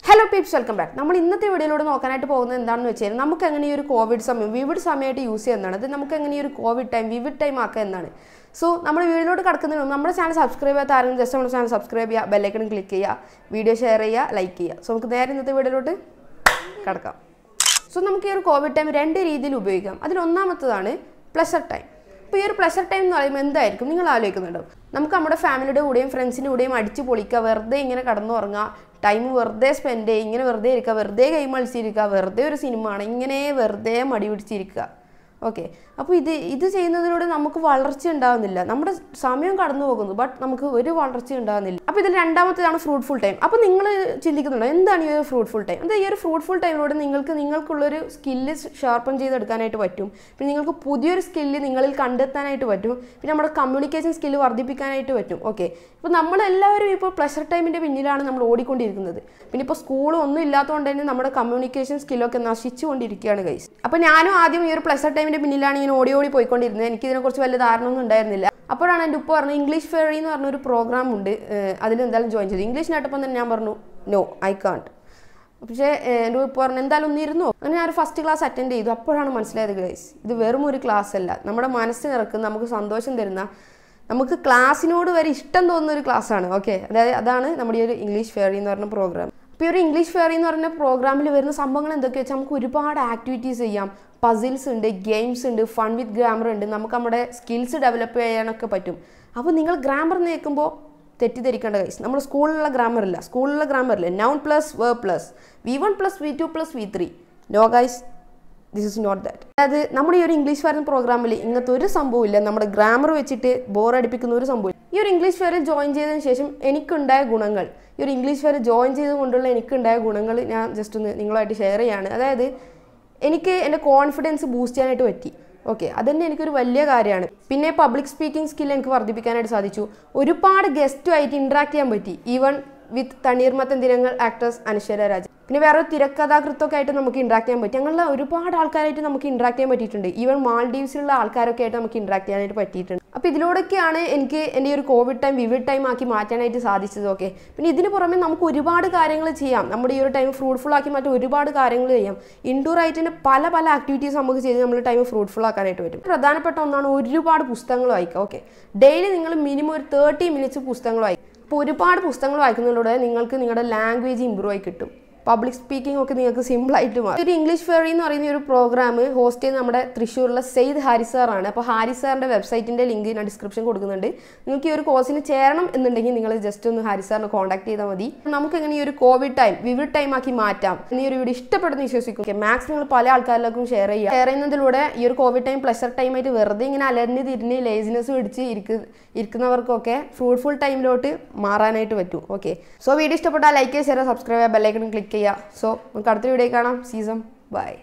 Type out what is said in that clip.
hello Pepys welcome back നമ്മൾ ഇന്നത്തെ വീഡിയോയിലൂടെ നോക്കാനായിട്ട് പോകുന്നത് എന്താണെന്ന് വെച്ചാൽ നമുക്ക് എങ്ങനെ ഈ ഒരു കോവിഡ് സമയം വിവിഡ് സമയമായിട്ട് യൂസ് ചെയ്യുന്നതാണ് അത് നമുക്ക് എങ്ങനെ ഈ ഒരു കോവിഡ് ടൈം വിവിഡ് ടൈം ആക്കുക എന്നാണ് സോ നമ്മൾ വീഡിയോയിലോട്ട് കിടക്കുന്നതിന് മുമ്പ് നമ്മുടെ ചാനൽ സബ്സ്ക്രൈബ് ചെയ്യാത്ത ആരെങ്കിലും ജസ്റ്റ് നമ്മുടെ ചാനൽ സബ്സ്ക്രൈബ് ചെയ്യുക ബെല്ലൈക്കൺ ക്ലിക്ക് ചെയ്യുക വീഡിയോ ഷെയർ ചെയ്യുക ലൈക്ക് ചെയ്യുക സോ നമുക്ക് നേരെ ഇന്നത്തെ വീഡിയോയിലോട്ട് കിടക്കാം സോ നമുക്ക് ഈ ഒരു കോവിഡ് ടൈം രണ്ട് രീതിയിൽ ഉപയോഗിക്കാം അതിൽ ഒന്നാമത്തതാണ് പ്ലഷർ ടൈം ഇപ്പോൾ ഈ ഒരു പ്ലഷർ ടൈം എന്ന് പറയുമ്പോൾ എന്തായിരിക്കും നിങ്ങൾ ആലോചിക്കുന്നുണ്ടോ നമുക്ക് നമ്മുടെ ഫാമിലിയുടെ കൂടെയും ഫ്രണ്ട്സിൻ്റെ കൂടെയും അടിച്ച് പൊളിക്കുക വെറുതെ ഇങ്ങനെ കടന്നുറങ്ങുക ടൈം വെറുതെ സ്പെൻഡ് ചെയ്യുക ഇങ്ങനെ വെറുതെ ഇരിക്കുക വെറുതെ ഗെയിം കളിച്ചിരിക്കുക വെറുതെ ഒരു സിനിമ ആണ് ഇങ്ങനെ വെറുതെ മടി പിടിച്ചിരിക്കുക ഓക്കെ അപ്പോൾ ഇത് ഇത് ചെയ്യുന്നതിലൂടെ നമുക്ക് വളർച്ച ഉണ്ടാകുന്നില്ല നമ്മുടെ സമയം കടന്നു പോകുന്നു ബട്ട് നമുക്ക് ഒരു വളർച്ച ഉണ്ടാകുന്നില്ല അപ്പോൾ ഇതിൽ രണ്ടാമത്തേതാണ് ഫ്രൂട്ട്ഫുൾ ടൈം അപ്പോൾ നിങ്ങൾ ചിന്തിക്കുന്നുണ്ടോ എന്താണ് ഈ ഒരു ഫ്രൂട്ട്ഫുൾ ടൈം എന്താ ഈ ഒരു ഫ്രൂട്ട്ഫുൾ ടൈമിലൂടെ നിങ്ങൾക്ക് നിങ്ങൾക്കുള്ളൊരു സ്കില്ല് ഷാർപ്പൺ ചെയ്തെടുക്കാനായിട്ട് പറ്റും പിന്നെ നിങ്ങൾക്ക് പുതിയൊരു സ്കില്ല് നിങ്ങളിൽ കണ്ടെത്താനായിട്ട് പറ്റും പിന്നെ നമ്മുടെ കമ്മ്യൂണിക്കേഷൻ സ്കില്ല് വർദ്ധിപ്പിക്കാനായിട്ട് പറ്റും ഓക്കെ ഇപ്പോൾ നമ്മളെല്ലാവരും ഇപ്പോൾ പ്ലഷർ ടൈമിൻ്റെ പിന്നിലാണ് നമ്മൾ ഓടിക്കൊണ്ടിരിക്കുന്നത് പിന്നെ ഇപ്പോൾ സ്കൂൾ ഒന്നും ഇല്ലാത്തതുകൊണ്ട് തന്നെ നമ്മുടെ കമ്മ്യൂണിക്കേഷൻ സ്കില്ലൊക്കെ നശിച്ചുകൊണ്ടിരിക്കുകയാണ് ഗൈസ് അപ്പോൾ ഞാനും ആദ്യം ഈ ഒരു പ്ലഷർ ടൈമിൻ്റെ പിന്നിലാണ് ഇങ്ങനെ ഓടി ഓടി പോയിക്കൊണ്ടിരുന്നത് എനിക്ക് ഇതിനെക്കുറിച്ച് വലിയ ധാരണ ഒന്നും ഉണ്ടായിരുന്നില്ല അപ്പോഴാണ് എൻ്റെ ഉപ്പ പറഞ്ഞത് ഇംഗ്ലീഷ് ഫെയറി എന്ന് പറഞ്ഞൊരു പ്രോഗ്രാം ഉണ്ട് അതിൽ എന്തായാലും ജോയിൻ ചെയ്തു ഇംഗ്ലീഷ് കേട്ടപ്പോൾ തന്നെ ഞാൻ പറഞ്ഞു നോ ഐ കാണ്ട് പക്ഷേ എൻ്റെ ഉപ്പ പറഞ്ഞു എന്തായാലും ഒന്നിരുന്നു അങ്ങനെ ഞാൻ ഒരു ഫസ്റ്റ് ക്ലാസ് അറ്റൻഡ് ചെയ്തു അപ്പോഴാണ് മനസ്സിലായത് ഗൈസ് ഇത് വെറും ഒരു ക്ലാസ് അല്ല നമ്മുടെ മനസ്സിന് നിറക്കുന്ന നമുക്ക് സന്തോഷം തരുന്ന നമുക്ക് ക്ലാസ്സിനോട് വരെ ഇഷ്ടം തോന്നുന്ന ഒരു ക്ലാസ്സാണ് ഓക്കെ അതായത് അതാണ് നമ്മുടെ ഈ ഒരു ഇംഗ്ലീഷ് ഫെയറി എന്ന് പറഞ്ഞ പ്രോഗ്രാം ഇപ്പോൾ ഈ ഒരു ഇംഗ്ലീഷ് ഫെയറി എന്ന് പറഞ്ഞ പ്രോഗ്രാമിൽ വരുന്ന സംഭവങ്ങൾ എന്തൊക്കെയാ വെച്ചാൽ നമുക്ക് ഒരുപാട് ആക്ടിവിറ്റീസ് ചെയ്യാം പസിൽസ് ഉണ്ട് ഗെയിംസ് ഉണ്ട് ഫൺ വിത്ത് ഗ്രാമർ ഉണ്ട് നമുക്ക് നമ്മുടെ സ്കിൽസ് ഡെവലപ്പ് ചെയ്യാനൊക്കെ പറ്റും അപ്പോൾ നിങ്ങൾ ഗ്രാമർ കേൾക്കുമ്പോൾ തെറ്റിദ്ധരിക്കേണ്ട കൈസ് നമ്മൾ സ്കൂളിലുള്ള ഗ്രാമർ ഇല്ല സ്കൂളിലുള്ള ഗ്രാമർ ഇല്ല noun plus V plus V one plus V two plus V three no guys this is not that അതായത് നമ്മുടെ ഈ ഒരു ഇംഗ്ലീഷ് ഫെയർ പ്രോഗ്രാമിൽ ഇങ്ങനത്തെ ഒരു സംഭവമില്ല നമ്മുടെ ഗ്രാമർ വെച്ചിട്ട് ബോറടിപ്പിക്കുന്ന ഒരു സംഭവം ഈ ഒരു ഇംഗ്ലീഷ് ഫെയറിൽ ജോയിൻ ചെയ്തതിന് ശേഷം എനിക്കുണ്ടായ ഗുണങ്ങൾ ഈ ഒരു ഇംഗ്ലീഷ് ഫെയർ ജോയിൻ ചെയ്തുകൊണ്ടുള്ള എനിക്കുണ്ടായ ഗുണങ്ങൾ ഞാൻ ജസ്റ്റ് ഒന്ന് നിങ്ങളുമായിട്ട് ഷെയർ ചെയ്യാണ് അതായത് എനിക്ക് എൻ്റെ കോൺഫിഡൻസ് ബൂസ്റ്റ് ചെയ്യാനായിട്ട് പറ്റി ഓക്കെ അതന്നെ എനിക്കൊരു വലിയ കാര്യമാണ് പിന്നെ പബ്ലിക് സ്പീക്കിംഗ് സ്കിൽ എനിക്ക് വർദ്ധിപ്പിക്കാനായിട്ട് സാധിച്ചു ഒരുപാട് ഗസ്റ്റുമായിട്ട് ഇൻട്രാക്ട് ചെയ്യാൻ പറ്റി ഈവൻ വിത്ത് തണ്ണീർമത്തൻ ദിനങ്ങൾ ആക്ടേഴ്സ് അനശ്വര രാജ പിന്നെ വേറെ തിരക്കഥാകൃത്തൊക്കെ ആയിട്ട് നമുക്ക് ഇൻട്രാക്ട് ചെയ്യാൻ പറ്റി അങ്ങനെയുള്ള ഒരുപാട് ആൾക്കാരായിട്ട് നമുക്ക് ഇൻട്രാക്ട് ചെയ്യാൻ പറ്റിയിട്ടുണ്ട് ഈവൻ മാൾഡീവ്സിലുള്ള ആൾക്കാരൊക്കെ ആയിട്ട് നമുക്ക് ഇൻട്രാക്ട് ചെയ്യാനായിട്ട് പറ്റിയിട്ടുണ്ട് അപ്പോൾ ഇതിലൂടെയൊക്കെയാണ് എനിക്ക് എൻ്റെ ഈ ഒരു കോവിഡ് ടൈം വിവിഡ് ടൈം ആക്കി മാറ്റാനായിട്ട് സാധിച്ചത് ഓക്കെ പിന്നെ ഇതിന് പുറമെ നമുക്ക് ഒരുപാട് കാര്യങ്ങൾ ചെയ്യാം നമ്മുടെ ഈ ഒരു ടൈം ഫ്രൂട്ട്ഫുൾ ആക്കി മാറ്റാൻ ഒരുപാട് കാര്യങ്ങൾ ചെയ്യാം ഇൻഡോർ ആയിട്ട് തന്നെ പല പല ആക്ടിവിറ്റീസ് നമുക്ക് ചെയ്ത് നമ്മുടെ ടൈം ഫ്രൂട്ട്ഫുൾ ആക്കാനായിട്ട് പറ്റും പ്രധാനപ്പെട്ട ഒന്നാണ് ഒരുപാട് പുസ്തകങ്ങൾ വായിക്കുക ഓക്കെ ഡെയിലി നിങ്ങൾ മിനിമം ഒരു തേർട്ടി മിനിറ്റ്സ് പുസ്തകങ്ങൾ വായിക്കും അപ്പോൾ ഒരുപാട് പുസ്തകങ്ങൾ വായിക്കുന്നതിലൂടെ നിങ്ങൾക്ക് നിങ്ങളുടെ ലാംഗ്വേജ് ഇമ്പ്രൂവ് ആയി കിട്ടും പബ്ലിക് സ്പീക്കിംഗ് ഒക്കെ നിങ്ങൾക്ക് സിമ്പിളായിട്ട് മാറും ഒരു ഇംഗ്ലീഷ് ഫെറി എന്ന് പറയുന്ന ഒരു പ്രോഗ്രാം ഹോസ്റ്റ് ചെയ്യുന്ന നമ്മുടെ തൃശ്ശൂരിലെ സെയ്ദ് ഹാരിസ് സാറാണ് അപ്പോൾ ഹാരിസ് സാറിൻ്റെ വെബ്സൈറ്റിൻ്റെ ലിങ്ക് ഞാൻ ഡിസ്ക്രിപ്ഷൻ കൊടുക്കുന്നുണ്ട് നിങ്ങൾക്ക് ഈ ഒരു കോഴ്സിന് ചേരണം എന്നുണ്ടെങ്കിൽ നിങ്ങൾ ജസ്റ്റ് ഒന്ന് ഹാരിസ് സാറിനെ കോൺടാക്ട് ചെയ്താൽ മതി നമുക്ക് എങ്ങനെ ഈ ഒരു കോവിഡ് ടൈം വിവിഡ് ടൈം ആക്കി മാറ്റാം ഈ ഒരു വീഡിയോ ഇഷ്ടപ്പെടുന്ന വിശ്വസിക്കും ഓക്കെ മാക്സ് നിങ്ങൾ പല ആൾക്കാരിലേക്കും ഷെയർ ചെയ്യുക ഷെയർ ചെയ്യുന്നതിലൂടെ ഈ ഒരു കോവിഡ് ടൈം പ്ലഷർ ടൈം ആയിട്ട് വെറുതെ ഇങ്ങനെ അലറിഞ്ഞ് തിരിഞ്ഞ് ലേസിനെസ് പിടിച്ച് ഇരിക്ക് ഇരിക്കുന്നവർക്കൊക്കെ ഫ്രൂട്ട്ഫുൾ ടൈമിലോട്ട് മാറാനായിട്ട് പറ്റും ഓക്കെ സോ വീഡിയോ ഇഷ്ടപ്പെട്ടാൽ ലൈക്ക് ഷെയർ സബ്സ്ക്രൈബ് ചെയ്യുക ബെല്ലൈക്കൺ ക്ലിക്ക് ചെയ്യുക സോ നമുക്ക് അടുത്ത വീഡിയോ കാണാം സീസൺ ബൈ